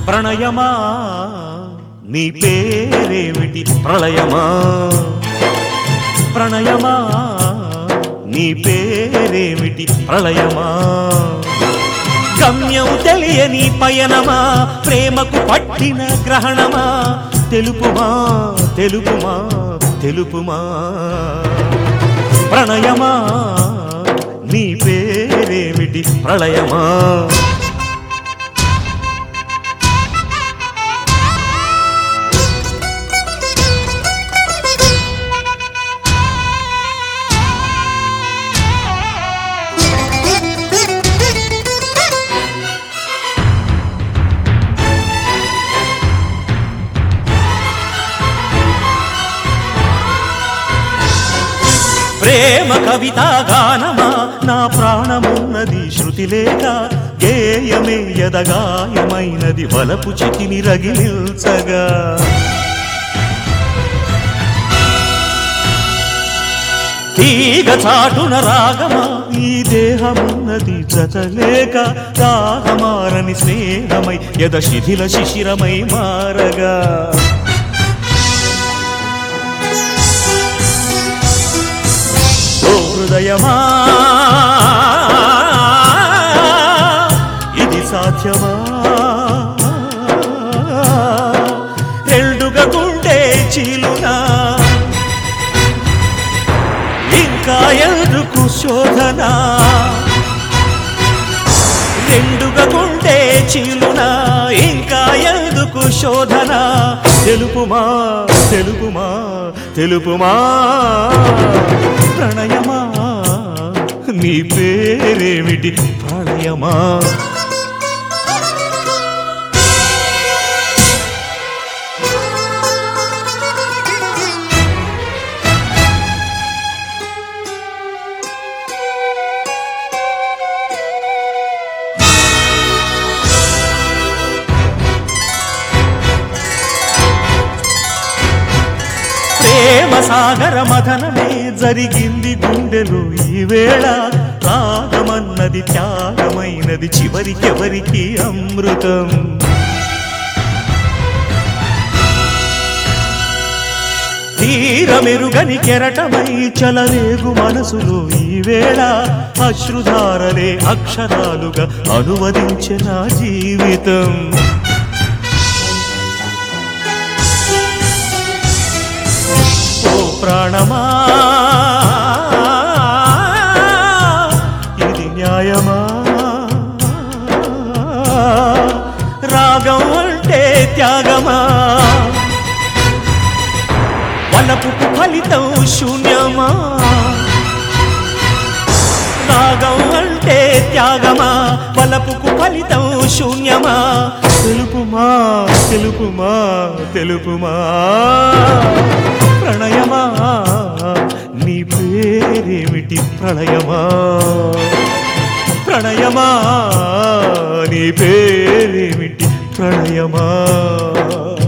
ప్రణయమా నీ పేరేమిటి ప్రళయమా ప్రణయమా నీ పేరేమిటి ప్రళయమా గమ్యం తెలియని పయనమా ప్రేమకు పట్టిన గ్రహణమా తెలుపుమా తెలుపుమా తెలుపుమా ప్రణయమా నీ పేరేమిటి ప్రళయమా ప్రేమ కవిత గానమా నా ప్రాణమున్నది శృతి లేక గేయమే యదగాయమైనది వలపు చితిని రగిలిల్చగా తీగ చాటున రాగమా ఈ దేహమున్నది జతలేక దాహమారని స్నేహమై యద శిథిల శిశిరమై మారగా ఓ హృదయమా ఇది సాధ్యమా రెండుగా గుండె చీలునా ఇంకా ఎందుకు శోధన రెండుగా గుండె చీలునా ఇంకా ఎందుకు శోధన తెలుపుమా తెలుపుమా తెలుపుమా ప్రణయమా నీ పేరేమిటి ప్రళయమా ప్రేమ సాగర మథనమే జరిగింది గుండెలు ఈ వేళ రాగమన్నది త్యాగమైనది చివరికెవరికి అమృతం తీరమెరుగని కెరటమై చలరేగు మనసులో ఈ వేళ అశ్రుధారలే అక్షరాలుగా అనువదించే నా జీవితం ఓ ప్రాణమా ఇది న్యాయమా రాగం అంటే త్యాగమా వలపుకు ఫలితం శూన్యమా రాగం అంటే త్యాగమా వలపుకు ఫలితం శూన్యమా తెలుపుమా తెలుపుమా తెలుపుమా ప్రణయమా నీ పేరేమిటి ప్రళయమా ప్రణయమా నీ పేరేమిటి ప్రణయమా